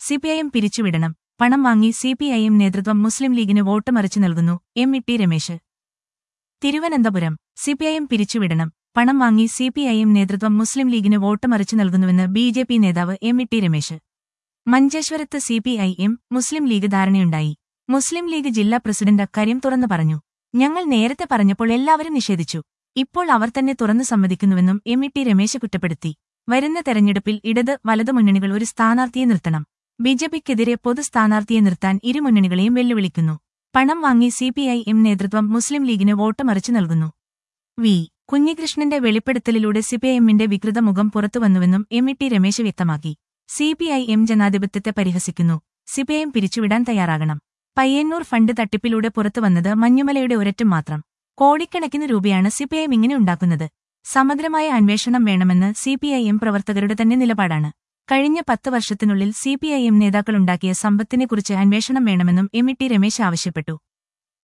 CPIM പിരിച്ചുവിടണം പണം വാങ്ങി സിപിഐഎം നേതൃത്വം മുസ്ലിം ലീഗിന് വോട്ട് മറിച്ചു നൽകുന്നു M E T Ramesh Thiruvananthapuram C P I M പിരിച്ചുവിടണം പണം വാങ്ങി സിപിഐഎം നേതൃത്വം മുസ്ലിം ലീഗിന് വോട്ട് മറിച്ചു നൽകുന്നുവെന്ന് ബി ജെ പി നേതാവ് എം ഇ ടി രമേശ് മഞ്ചേശ്വരത്ത് സിപിഐഎം മുസ്ലിം ലീഗ് ധാരണയുണ്ടായി മുസ്ലിം ലീഗ് ജില്ലാ പ്രസിഡന്റ് അക്കാര്യം തുറന്നു പറഞ്ഞു ഞങ്ങൾ നേരത്തെ പറഞ്ഞപ്പോൾ എല്ലാവരും നിഷേധിച്ചു ഇപ്പോൾ അവർ തന്നെ തുറന്നു സമ്മതിക്കുന്നുവെന്നും എം ഇ ടി രമേശ് കുറ്റപ്പെടുത്തി വരുന്ന തെരഞ്ഞെടുപ്പിൽ ഇടത് വലതു മുന്നണികൾ ഒരു സ്ഥാനാർത്ഥിയെ നിർത്തണം ബിജെപിക്കെതിരെ പൊതു സ്ഥാനാർത്ഥിയെ നിർത്താൻ ഇരു മുന്നണികളെയും വെല്ലുവിളിക്കുന്നു പണം വാങ്ങി സിപിഐഎം നേതൃത്വം മുസ്ലിം ലീഗിന് വോട്ട് മറിച്ചു നൽകുന്നു വി കുഞ്ഞികൃഷ്ണന്റെ വെളിപ്പെടുത്തലിലൂടെ സിപിഐഎമ്മിന്റെ വികൃത മുഖം പുറത്തുവന്നുവെന്നും എം ഇ ടി രമേശ് വ്യക്തമാക്കി സിപിഐഎം ജനാധിപത്യത്തെ പരിഹസിക്കുന്നു സിപിഐഎം പിരിച്ചുവിടാൻ തയ്യാറാകണം പയ്യന്നൂർ ഫണ്ട് തട്ടിപ്പിലൂടെ പുറത്തുവന്നത് മഞ്ഞുമലയുടെ ഒരറ്റം മാത്രം കോടിക്കണക്കിന് രൂപയാണ് സിപിഐഎം ഇങ്ങനെ ഉണ്ടാക്കുന്നത് സമഗ്രമായ അന്വേഷണം വേണമെന്ന് സിപിഐഎം പ്രവർത്തകരുടെ തന്നെ നിലപാടാണ് കഴിഞ്ഞ പത്ത് വർഷത്തിനുള്ളിൽ സിപിഐഎം നേതാക്കളുണ്ടാക്കിയ സമ്പത്തിനെക്കുറിച്ച് അന്വേഷണം വേണമെന്നും എം ഇ ടി രമേശ് ആവശ്യപ്പെട്ടു